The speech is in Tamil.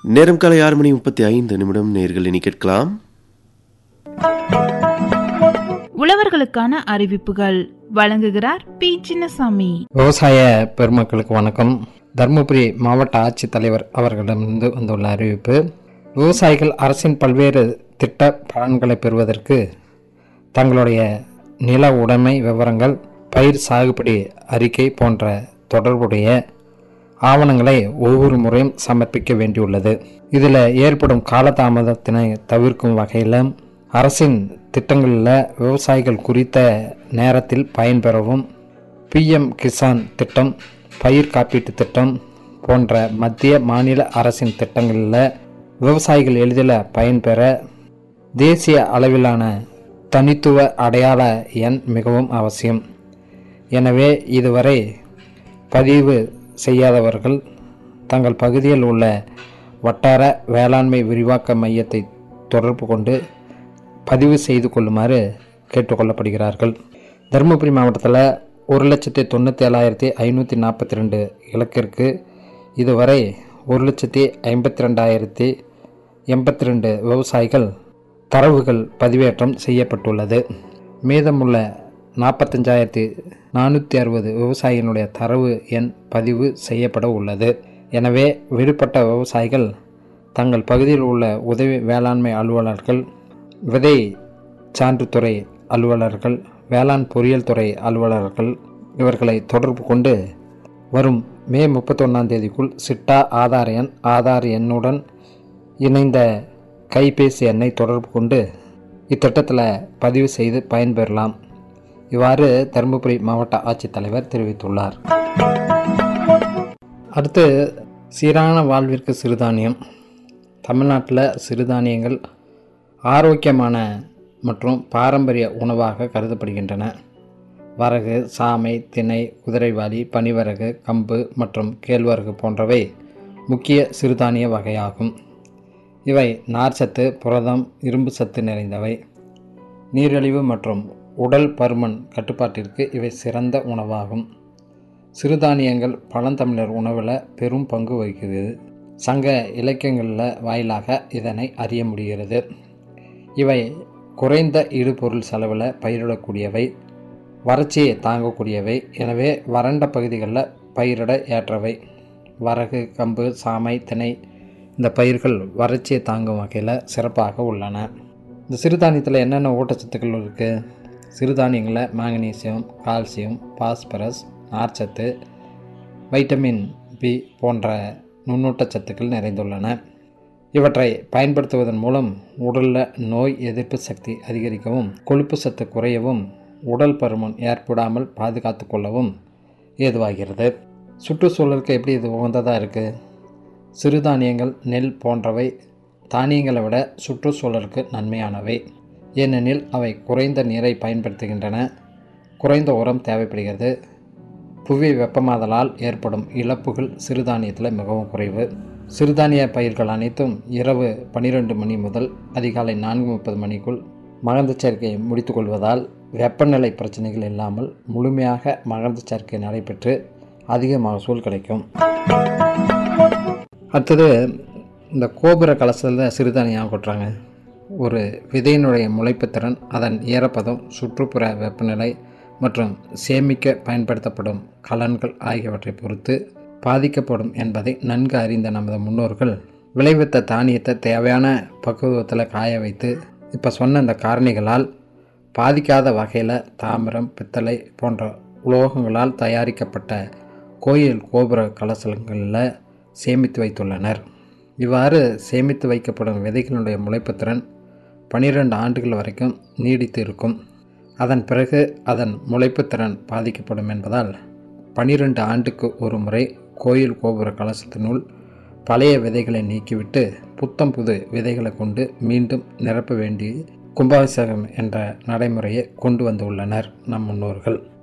நேரம் காலை ஆறு மணி முப்பத்தி ஐந்து நிமிடம் நேர்கள் இனி கேட்கலாம் உழவர்களுக்கான அறிவிப்புகள் வழங்குகிறார் பி சின்னசாமி விவசாய பெருமக்களுக்கு வணக்கம் தருமபுரி மாவட்ட ஆட்சித்தலைவர் அவர்களிடமிருந்து வந்துள்ள அறிவிப்பு விவசாயிகள் அரசின் பல்வேறு திட்ட பலன்களை பெறுவதற்கு தங்களுடைய நில உடைமை விவரங்கள் பயிர் சாகுபடி அறிக்கை போன்ற தொடர்புடைய ஆவணங்களை ஒவ்வொரு முறையும் சமர்ப்பிக்க வேண்டியுள்ளது இதில் ஏற்படும் காலதாமதத்தினை தவிர்க்கும் வகையில் அரசின் திட்டங்களில் விவசாயிகள் குறித்த நேரத்தில் பயன்பெறவும் பிஎம் கிசான் திட்டம் பயிர் காப்பீட்டு திட்டம் போன்ற மத்திய மாநில அரசின் திட்டங்களில் விவசாயிகள் எளிதில் பயன்பெற தேசிய அளவிலான தனித்துவ அடையாள எண் மிகவும் அவசியம் எனவே இதுவரை பதிவு செய்யாதவர்கள் தங்கள் பகுதியில் உள்ள வட்டார வேளாண்மை விரிவாக்க மையத்தை தொடர்பு கொண்டு பதிவு செய்து கொள்ளுமாறு கேட்டுக்கொள்ளப்படுகிறார்கள் தருமபுரி மாவட்டத்தில் ஒரு லட்சத்தி தொண்ணூற்றி ஏழாயிரத்தி ஐநூற்றி நாற்பத்தி ரெண்டு இலக்கிற்கு இதுவரை ஒரு லட்சத்தி ஐம்பத்தி ரெண்டாயிரத்தி எண்பத்தி ரெண்டு விவசாயிகள் தரவுகள் பதிவேற்றம் செய்யப்பட்டுள்ளது மீதமுள்ள நாற்பத்தஞ்சாயிரத்தி நானூற்றி அறுபது விவசாயிகளுடைய தரவு எண் பதிவு செய்யப்பட உள்ளது எனவே விடுபட்ட விவசாயிகள் தங்கள் பகுதியில் உள்ள உதவி வேளாண்மை அலுவலர்கள் விதை சான்றுத்துறை அலுவலர்கள் வேளாண் பொறியியல் துறை அலுவலர்கள் இவர்களை தொடர்பு கொண்டு வரும் மே முப்பத்தொன்னாம் தேதிக்குள் சிட்டா ஆதார் எண் ஆதார் எண்ணுடன் இணைந்த கைபேசி எண்ணை தொடர்பு கொண்டு இத்திட்டத்தில் பதிவு செய்து பயன்பெறலாம் இவ்வாறு தருமபுரி மாவட்ட ஆட்சித்தலைவர் தெரிவித்துள்ளார் அடுத்து சீரான வாழ்விற்கு சிறுதானியம் தமிழ்நாட்டில் சிறுதானியங்கள் ஆரோக்கியமான மற்றும் பாரம்பரிய உணவாக கருதப்படுகின்றன வரகு சாமை திணை குதிரைவாலி பனிவரகு கம்பு மற்றும் கேழ்வரகு போன்றவை முக்கிய சிறுதானிய வகையாகும் இவை நார்ச்சத்து புரதம் இரும்பு சத்து நிறைந்தவை நீரிழிவு மற்றும் உடல் பருமன் கட்டுப்பாட்டிற்கு இவை சிறந்த உணவாகும் சிறுதானியங்கள் பழந்தமிழர் உணவில் பெரும் பங்கு வகிக்கிறது சங்க இலக்கியங்களில் வாயிலாக இதனை அறிய முடிகிறது இவை குறைந்த இடுபொருள் செலவில் பயிரிடக்கூடியவை வறட்சியை தாங்கக்கூடியவை எனவே வறண்ட பகுதிகளில் பயிரிட ஏற்றவை வரகு கம்பு சாமை திணை இந்த பயிர்கள் வறட்சியை தாங்கும் வகையில் சிறப்பாக உள்ளன இந்த சிறுதானியத்தில் என்னென்ன ஊட்டச்சத்துக்கள் இருக்குது சிறுதானியங்களில் மேங்கனீசியம் கால்சியம் பாஸ்பரஸ் நார்ச்சத்து வைட்டமின் பி போன்ற நுண்ணூட்டச்சத்துக்கள் நிறைந்துள்ளன இவற்றை பயன்படுத்துவதன் மூலம் உடலில் நோய் எதிர்ப்பு சக்தி அதிகரிக்கவும் கொழுப்பு சத்து குறையவும் உடல் பருமன் ஏற்படாமல் பாதுகாத்து கொள்ளவும் ஏதுவாகிறது சுற்றுச்சூழலுக்கு எப்படி இது உகந்ததாக இருக்குது சிறுதானியங்கள் நெல் போன்றவை தானியங்களை விட சுற்றுச்சூழலுக்கு நன்மையானவை ஏனெனில் அவை குறைந்த நீரை பயன்படுத்துகின்றன குறைந்த உரம் தேவைப்படுகிறது புவி வெப்பமாதலால் ஏற்படும் இழப்புகள் சிறுதானியத்தில் மிகவும் குறைவு சிறுதானிய பயிர்கள் அனைத்தும் இரவு பன்னிரெண்டு மணி முதல் அதிகாலை நான்கு முப்பது மணிக்குள் மகந்த சேர்க்கையை முடித்துக்கொள்வதால் வெப்பநிலை பிரச்சனைகள் இல்லாமல் முழுமையாக மகந்த சேர்க்கை நடைபெற்று அதிக மகசூல் கிடைக்கும் அடுத்தது இந்த கோபுர கலசத்தில் சிறுதானியம் கொட்டுறாங்க ஒரு விதையினுடைய முளைப்புத்திறன் அதன் ஈரப்பதம் சுற்றுப்புற வெப்பநிலை மற்றும் சேமிக்க பயன்படுத்தப்படும் கலன்கள் ஆகியவற்றை பொறுத்து பாதிக்கப்படும் என்பதை நன்கு அறிந்த நமது முன்னோர்கள் விளைவித்த தானியத்தை தேவையான பக்குவத்தில் காய வைத்து இப்போ சொன்ன இந்த காரணிகளால் பாதிக்காத வகையில் தாமிரம் பித்தளை போன்ற உலோகங்களால் தயாரிக்கப்பட்ட கோயில் கோபுர கலசங்களில் சேமித்து வைத்துள்ளனர் இவ்வாறு சேமித்து வைக்கப்படும் விதைகளுடைய முளைப்புத்திறன் பனிரெண்டு ஆண்டுகள் வரைக்கும் நீடித்து இருக்கும் அதன் பிறகு அதன் முளைப்புத்திறன் பாதிக்கப்படும் என்பதால் பனிரெண்டு ஆண்டுக்கு ஒரு முறை கோயில் கோபுர கலசத்தினுள் பழைய விதைகளை நீக்கிவிட்டு புத்தம் புது விதைகளை கொண்டு மீண்டும் நிரப்ப வேண்டி கும்பாபிஷேகம் என்ற நடைமுறையை கொண்டு வந்துள்ளனர் நம் முன்னோர்கள்